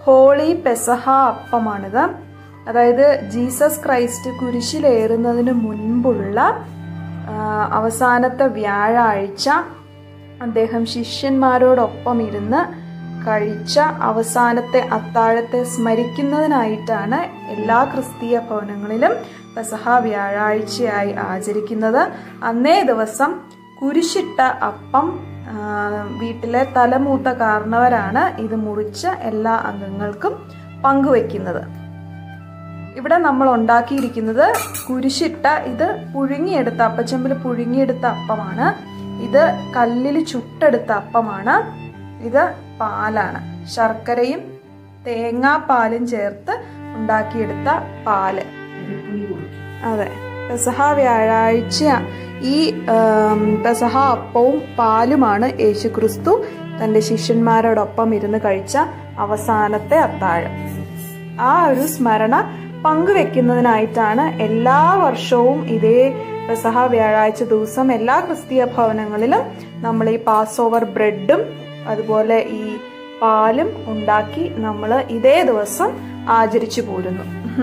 Holy പെസഹ അപ്പമാണിത് അതായത് Jesus Christ കുരിശിലേറുന്നതിന് മുൻപുള്ള ആ, അവസാനത്തെ വ്യാഴാഴ്ച അദ്ദേഹം ശിഷ്യന്മാരോടൊപ്പം ഇരുന്ന് കഴിച്ച അവസാനത്തെ അത്താഴത്തെ സ്മരിക്കുന്നതിനായിട്ടാണ് എല്ലാ ക്രിസ്തീയ ഭവനങ്ങളിലും പെസഹ വ്യാഴാഴ്ചയായി ആചരിക്കുന്നത് അന്നേ ദിവസം കുരിശിട്ട അപ്പം ആ, വീട്ടിലെ തലമൂത്ത കാരണവരാണ് ഇത് മുറിച്ച് എല്ലാ അംഗങ്ങൾക്കും പങ്കുവെക്കുന്നത് ഇവിടെ നമ്മൾ ഉണ്ടാക്കിയിരിക്കുന്നത് കുരിശിട്ട ഇത് പുഴുങ്ങിയെടുത്ത അപ്പച്ചമ്പിൽ പുഴുങ്ങിയെടുത്ത അപ്പമാണ് ഇത് കല്ലിൽ ചുട്ടെടുത്ത അപ്പമാണ് ഇത് പാലാണ് ശർക്കരയും തേങ്ങാപ്പാലും ചേർത്ത് ഉണ്ടാക്കിയെടുത്ത പാല് അതെ പെസഹ വ്യാഴാഴ്ച ഈ ആം, പെസഹ അപ്പവും പാലുമാണ് യേശുക്രിസ്തു തന്റെ ശിഷ്യന്മാരോടൊപ്പം ഇരുന്ന് കഴിച്ച അവസാനത്തെ അത്താഴം ആ ഒരു സ്മരണ പങ്കുവെക്കുന്നതിനായിട്ടാണ് എല്ലാ വർഷവും ഇതേ പെസഹ വ്യാഴാഴ്ച ദിവസം എല്ലാ ക്രിസ്തീയ ഭവനങ്ങളിലും നമ്മൾ ഈ പാസ് ഓവർ ബ്രെഡും അതുപോലെ ഈ പാലും ഉണ്ടാക്കി നമ്മൾ ഇതേ ദിവസം ആചരിച്ചു പോരുന്നു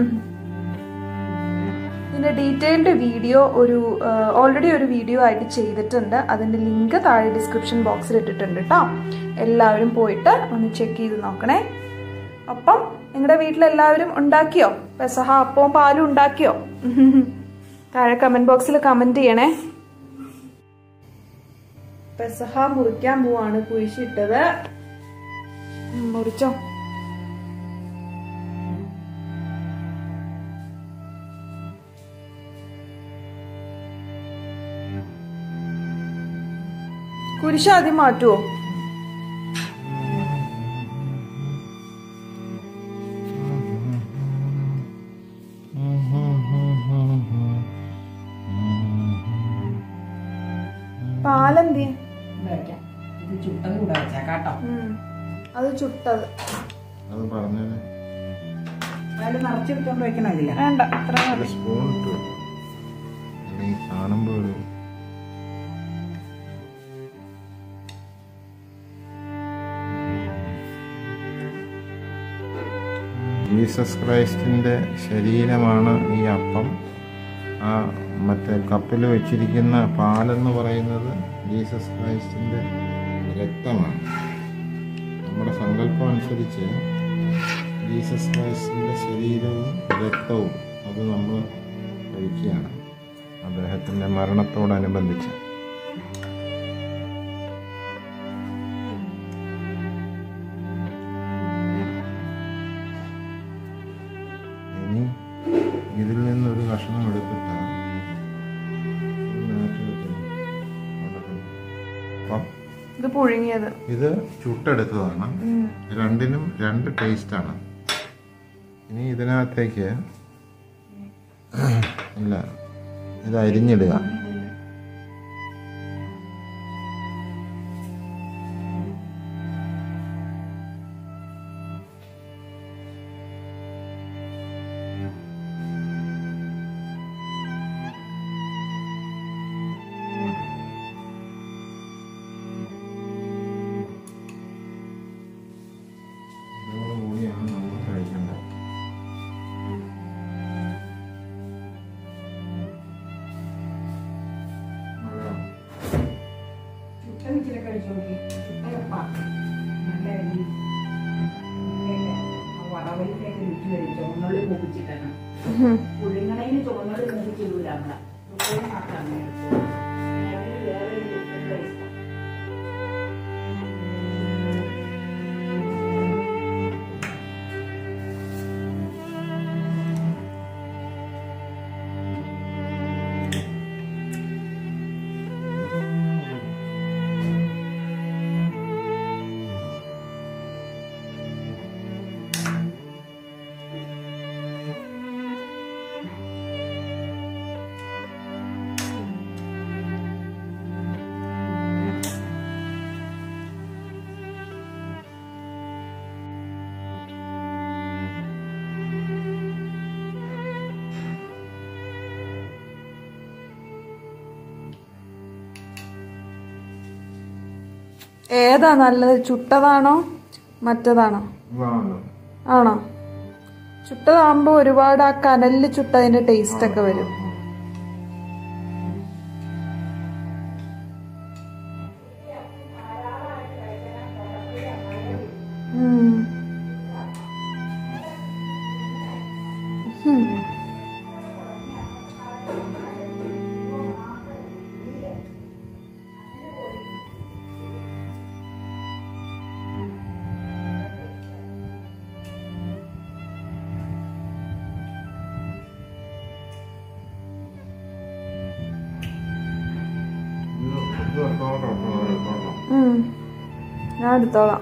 ഇതിന്റെ ഡീറ്റെയിൽഡ് വീഡിയോ ഒരു ഓൾറെഡി ഒരു വീഡിയോ ആയിട്ട് ചെയ്തിട്ടുണ്ട് അതിന്റെ ലിങ്ക് താഴെ ഡിസ്ക്രിപ്ഷൻ ബോക്സിൽ ഇട്ടിട്ടുണ്ട് കേട്ടോ എല്ലാവരും പോയിട്ട് ഒന്ന് ചെക്ക് ചെയ്ത് നോക്കണേ അപ്പം നിങ്ങളുടെ വീട്ടിലെല്ലാവരും ഉണ്ടാക്കിയോ പെസഹ അപ്പവും പാലും ഉണ്ടാക്കിയോ താഴെ കമന്റ് ബോക്സിൽ കമന്റ് ചെയ്യണേ പെസഹ മുറിക്കാൻ പോവാണ് കുഴിച്ചിട്ടത് ഉം, മുറിച്ചോ കുരിശ് ആദ്യം മാറ്റുവോ പാലെന്തി വെക്കാം. ഇത് ചുട്ടത് കൂടെ വെച്ചേക്കാട്ടോ അത് ചുട്ടത് അത് പറഞ്ഞത് അതിൽ നിറച്ചെടുത്തോണ്ട് വെക്കണം ഇതില്ല വേണ്ട അത്ര മതി സ്പൂൺ ഇട്ടു അല്ലെങ്കിൽ കാണുമ്പോൾ ഒരു ജീസസ് ക്രൈസ്റ്റിൻ്റെ ശരീരമാണ് ഈ അപ്പം ആ മറ്റേ കപ്പിൽ വെച്ചിരിക്കുന്ന പാലെന്ന് പറയുന്നത് ജീസസ് ക്രൈസ്റ്റിൻ്റെ രക്തമാണ് നമ്മുടെ സങ്കല്പം അനുസരിച്ച് ജീസസ് ക്രൈസ്റ്റിൻ്റെ ശരീരവും രക്തവും അത് നമ്മൾ കഴിക്കുകയാണ് അദ്ദേഹത്തിൻ്റെ മരണത്തോടനുബന്ധിച്ച് ഇനി ഇതിൽ നിന്നൊരു കഷ്ണം എടുത്തിട്ട് ഇതിനകത്ത് വെക്കണം. അവിടെ കൊണ്ട്. അപ്പം ഇത് പുഴുങ്ങിയത് ഇത് ചുട്ടെടുത്തതാണ് രണ്ടിനും രണ്ട് ടേസ്റ്റാണ് ഇനി ഇതിനകത്തേക്ക് ഇല്ല ഇത് അരിഞ്ഞിടുക ഇതോടുകൂടിയാണ് നമ്മൾ കഴിക്കേണ്ടത് നല്ലതാണ്. ചുട്ട ഇച്ചിരി കഴിച്ചു നോക്കി ചുട്ടയപ്പ നല്ല ഈ ഇതിലേക്ക് ആ വറവലിലേക്ക് രുചി വരും ചുവന്നുള്ളി മൂപ്പിച്ചിട്ടാണ് പുഴുങ്ങണതിന് ചുവന്നുള്ളി മൂപ്പിച്ചിടൂല നമ്മളെ ചുട്ടതിന് മാത്രം അങ്ങനെ എടുക്കും. അതിന് വേറെ ഒരു different taste ആ. ഏതാ നല്ലത് ചുട്ടതാണോ മറ്റതാണോ ഇതാണ് ആണോ ചുട്ടതാകുമ്പോ ഒരുപാട് ആ കനലിൽ ചുട്ടതിന്റെ ടേസ്റ്റ് ഒക്കെ വരും ഉം. ഉം. ഇത് ഇത് എടുത്തോളാം, എടുത്തോളാം, എടുത്തോളാം. ഉം. ഞാൻ എടുത്തോളാം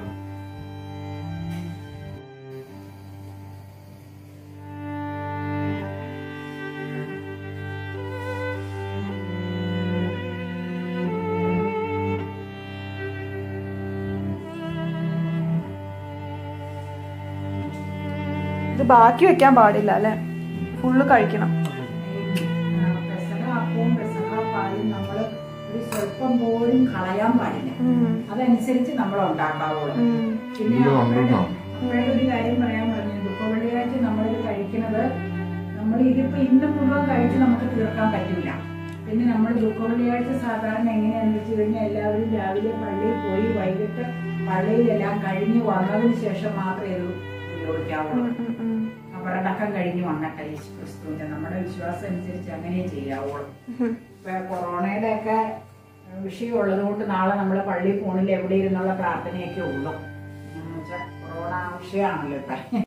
ഇത് ബാക്കി വെക്കാൻ പാടില്ല അല്ലെ ഫുള്ള് കഴിക്കണം പെസകാപ്പവും പെസകാപ്പാലും നമ്മൾ ഒരു സ്വല്പം പോലും കളയാൻ പാടില്ല ഉം. അതനുസരിച്ച് നമ്മൾ ഉണ്ടാക്കാവുള്ളൂ ഉം. പിന്നെ ഇതില് അപ്പോഴേ കണ്ടിട്ടോ? അപ്പോഴേ ഒരു കാര്യം പറയാൻ പറഞ്ഞു ദുഃഖവെള്ളിയാഴ്ച നമ്മളിത് കഴിക്കുന്നത് നമ്മൾ ഇതിപ്പോ ഇന്ന് മുഴുവൻ കഴിച്ച് നമുക്ക് തീർക്കാൻ പറ്റില്ല പിന്നെ നമ്മൾ ദുഃഖവെള്ളിയാഴ്ച സാധാരണ എങ്ങനെയാണെന്ന് വെച്ച് കഴിഞ്ഞാൽ എല്ലാവരും രാവിലെ പള്ളിയിൽ പോയി വൈകിട്ട് പള്ളിയിലെല്ലാം കഴിഞ്ഞ് വന്നതിന് ശേഷം മാത്രമേ ഇത് ഉപയോഗിക്കാവുള്ളൂ ഉം, ഉം, ഉം. അവരടക്കം കഴിഞ്ഞ് വന്നിട്ട് യേശു ക്രിസ്തുവിന്റെ നമ്മുടെ വിശ്വാസം അനുസരിച്ച് അങ്ങനെ ചെയ്യാവുള്ളൂ ഉം. ഇപ്പൊ കൊറോണയുടെ ഒക്കെ വിഷയം ഉള്ളത് കൊണ്ട് നാളെ നമ്മൾ പള്ളിയിൽ പോണില്ല എവിടെ ഇരുന്നുള്ള പ്രാർത്ഥനയൊക്കെ ഉള്ളൂ എന്ന് വെച്ചാൽ കൊറോണ വിഷയമാണല്ലോ ഇപ്പൊ